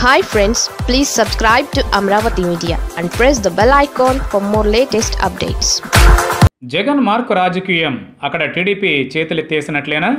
hi friends please subscribe to Amaravati media and press the bell icon for more latest updates Jagan mark రాజకీయం అక్కడ TDP చేతులెత్తేసినట్లేనా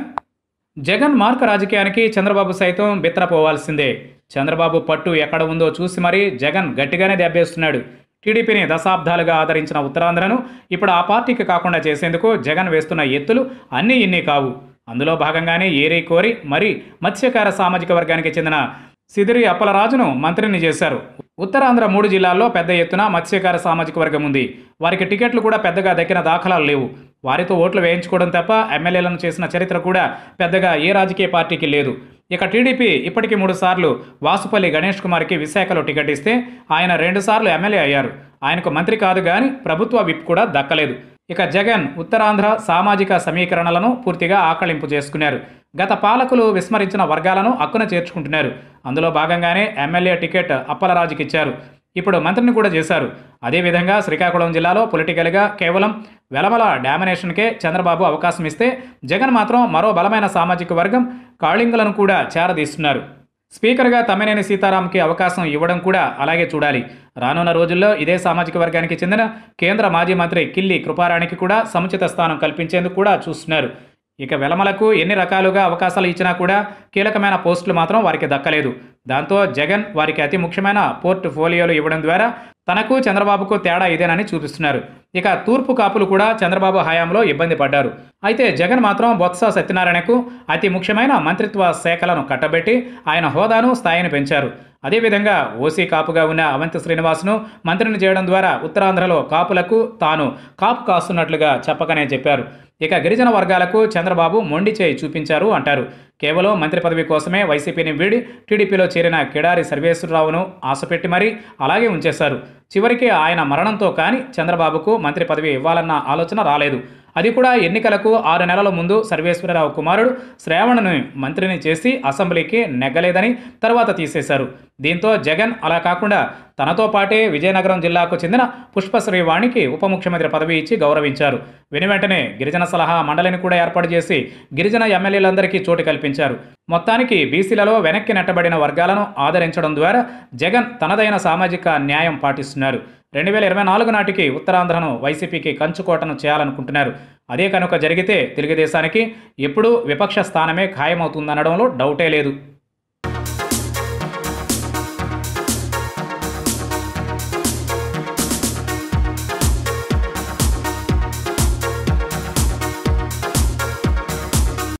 Jagan mark రాజకీయానికి చంద్రబాబు సైతం బిత్తరపోవాల్సిందే చంద్రబాబు పట్టు ఎక్కడ ఉందో చూసి మరీ జగన్ గట్టిగానే దెబ్బేస్తున్నాడు టీడీపీని దశాబ్దాలుగా ఆదరించిన ఉత్తరాంధ్రను ఇప్పుడు ఆ పార్టీకి కాకుండా చేసేందుకు జగన్ వేస్తున్న ఎత్తులు అన్నీ ఇన్ని కావు అందులో భాగంగానే ఏరి కోరి మరి మత్స్యకార సామాజిక వర్గానికి చెందిన సిదిరి అప్పలరాజును మంత్రిని చేశారు ఉత్తరాంధ్ర మూడు జిల్లాల్లో పెద్ద ఎత్తున మత్స్యకార సామాజిక వర్గం ఉంది వారికి టికెట్లు కూడా పెద్దగా దక్కిన దాఖలాలు లేవు వారితో ఓట్లు వేయించుకోవడం తప్ప ఎమ్మెల్యేలను చేసిన చరిత్ర కూడా పెద్దగా ఏ రాజకీయ పార్టీకి లేదు ఇక టీడీపీ ఇప్పటికీ మూడు సార్లు వాసుపల్లి గణేష్ కుమార్కి విశాఖలో టికెట్ ఇస్తే ఆయన రెండుసార్లు ఎమ్మెల్యే అయ్యారు ఆయనకు మంత్రి కాదు కానీ ప్రభుత్వ విప్ కూడా దక్కలేదు ఇక జగన్ ఉత్తరాంధ్ర సామాజిక సమీకరణలను పూర్తిగా ఆకళింపు చేసుకున్నారు గత పాలకులు విస్మరించిన వర్గాలను అక్కున చేర్చుకుంటున్నారు అందులో భాగంగానే ఎమ్మెల్యే టికెట్ అప్పలరాజుకి ఇచ్చారు ఇప్పుడు మంత్రిని కూడా చేశారు అదేవిధంగా శ్రీకాకుళం జిల్లాలో పొలిటికల్గా కేవలం వెలమల డామినేషన్కే చంద్రబాబు అవకాశం ఇస్తే జగన్ మాత్రం మరో బలమైన సామాజిక వర్గం కాళింగులను కూడా చేరదీస్తున్నారు స్పీకర్గా తమ్మినేని సీతారాంకి అవకాశం ఇవ్వడం కూడా అలాగే చూడాలి రానున్న రోజుల్లో ఇదే సామాజిక వర్గానికి చెందిన కేంద్ర మాజీ మంత్రి కిల్లి కృపారాణికి కూడా సముచిత స్థానం కల్పించేందుకు కూడా చూస్తున్నారు ఇక వెలమలకు ఎన్ని రకాలుగా అవకాశాలు ఇచ్చినా కూడా కీలకమైన పోస్టులు మాత్రం వారికి దక్కలేదు దాంతో జగన్ వారికి అతి ముఖ్యమైన పోర్ట్ఫోలియోలు ఇవ్వడం ద్వారా తనకు చంద్రబాబుకు తేడా ఇదేనని చూపిస్తున్నారు ఇక తూర్పు కాపులు కూడా చంద్రబాబు హయాంలో ఇబ్బంది పడ్డారు అయితే జగన్ మాత్రం బొత్స సత్యనారాయణకు అతి ముఖ్యమైన మంత్రిత్వ శాఖలను కట్టబెట్టి ఆయన హోదాను స్థాయిని పెంచారు అదేవిధంగా ఓసీ కాపుగా ఉన్న అవంతి శ్రీనివాస్ను మంత్రిని చేయడం ద్వారా ఉత్తరాంధ్రలో కాపులకు తాను కాపు కాస్తున్నట్లుగా చెప్పకనే చెప్పారు ఇక గిరిజన వర్గాలకు చంద్రబాబు మొండి చేయి చూపించారు అంటారు కేవలం మంత్రి పదవి కోసమే వైసీపీని వీడి టీడీపీలో చేరిన కిడారి సర్వేశ్వరరావును ఆశపెట్టి మరీ అలాగే ఉంచేశారు చివరికి ఆయన మరణంతో కానీ చంద్రబాబుకు మంత్రి పదవి ఇవ్వాలన్న ఆలోచన రాలేదు అది కూడా ఎన్నికలకు ఆరు నెలల ముందు సర్వేశ్వరరావు కుమారుడు శ్రావణ్ను మంత్రిని చేసి అసెంబ్లీకి నెగ్గలేదని తర్వాత తీసేశారు దీంతో జగన్ అలా కాకుండా తనతో పాటే విజయనగరం జిల్లాకు చెందిన పుష్పశ్రీవాణికి ఉప ముఖ్యమంత్రి పదవి ఇచ్చి గౌరవించారు వెను వెంటనే గిరిజన సలహా మండలిని కూడా ఏర్పాటు చేసి గిరిజన ఎమ్మెల్యేలందరికీ చోటు కల్పించారు మొత్తానికి బీసీలలో వెనక్కి నెట్టబడిన వర్గాలను ఆదరించడం ద్వారా జగన్ తనదైన సామాజిక న్యాయం పాటిస్తున్నారు రెండు వేల ఇరవై నాలుగు నాటికి ఉత్తరాంధ్రను వైసీపీకి కంచుకోటను చేయాలనుకుంటున్నారు అదే కనుక జరిగితే తెలుగుదేశానికి ఎప్పుడూ విపక్ష స్థానమే ఖాయమవుతుందనడంలో డౌటే లేదు